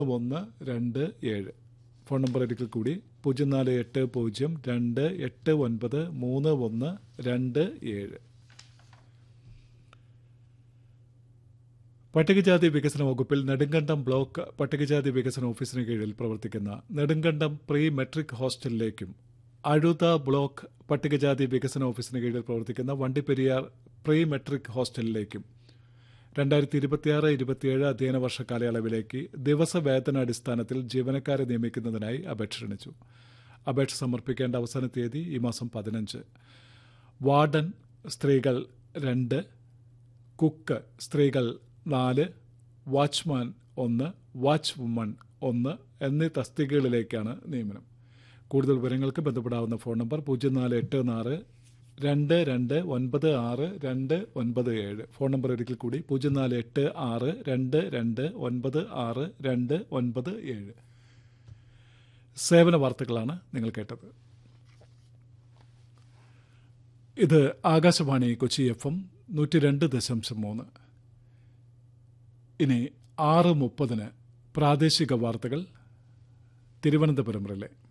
ഒന്ന് രണ്ട് ഏഴ് ഫോൺ നമ്പർ ഒരിക്കൽ കൂടി പൂജ്യം നാല് എട്ട് പൂജ്യം രണ്ട് എട്ട് ഒൻപത് മൂന്ന് ഒന്ന് രണ്ട് ഏഴ് പട്ടികജാതി വികസന വകുപ്പിൽ നെടുങ്കണ്ടം ബ്ലോക്ക് പട്ടികജാതി വികസന ഓഫീസിന് കീഴിൽ പ്രവർത്തിക്കുന്ന നെടുങ്കണ്ടം പ്രീ മെട്രിക് ഹോസ്റ്റലിലേക്കും അഴുത ബ്ലോക്ക് പട്ടികജാതി വികസന ഓഫീസിന് കീഴിൽ പ്രവർത്തിക്കുന്ന വണ്ടിപ്പെരിയാർ പ്രീ മെട്രിക് ഹോസ്റ്റലിലേക്കും രണ്ടായിരത്തി ഇരുപത്തിയാറ് ഇരുപത്തിയേഴ് അധ്യയന വർഷ കാലയളവിലേക്ക് ദിവസവേതനാടിസ്ഥാനത്തിൽ ജീവനക്കാരെ നിയമിക്കുന്നതിനായി അപേക്ഷ ക്ഷണിച്ചു അപേക്ഷ സമർപ്പിക്കേണ്ട അവസാന തീയതി ഈ മാസം പതിനഞ്ച് വാർഡൻ സ്ത്രീകൾ രണ്ട് കുക്ക് സ്ത്രീകൾ നാല് വാച്ച്മാൻ ഒന്ന് വാച്ച് വുമൺ ഒന്ന് എന്നീ തസ്തികകളിലേക്കാണ് നിയമനം കൂടുതൽ വിവരങ്ങൾക്ക് ബന്ധപ്പെടാവുന്ന ഫോൺ നമ്പർ പൂജ്യം നാല് എട്ട് നാല് രണ്ട് രണ്ട് ഒൻപത് ആറ് രണ്ട് ഒൻപത് ഏഴ് ഫോൺ നമ്പർ ഒരിക്കൽ കൂടി പൂജ്യം നാല് എട്ട് ആറ് രണ്ട് രണ്ട് ഒൻപത് ആറ് രണ്ട് ഒൻപത് ഏഴ് സേവന വാർത്തകളാണ് നിങ്ങൾ കേട്ടത് ഇത് ആകാശവാണി കൊച്ചി എഫ് എം നൂറ്റി രണ്ട് ദശാംശം മൂന്ന് ഇനി ആറ് മുപ്പതിന് പ്രാദേശിക വാർത്തകൾ തിരുവനന്തപുരം റിലേ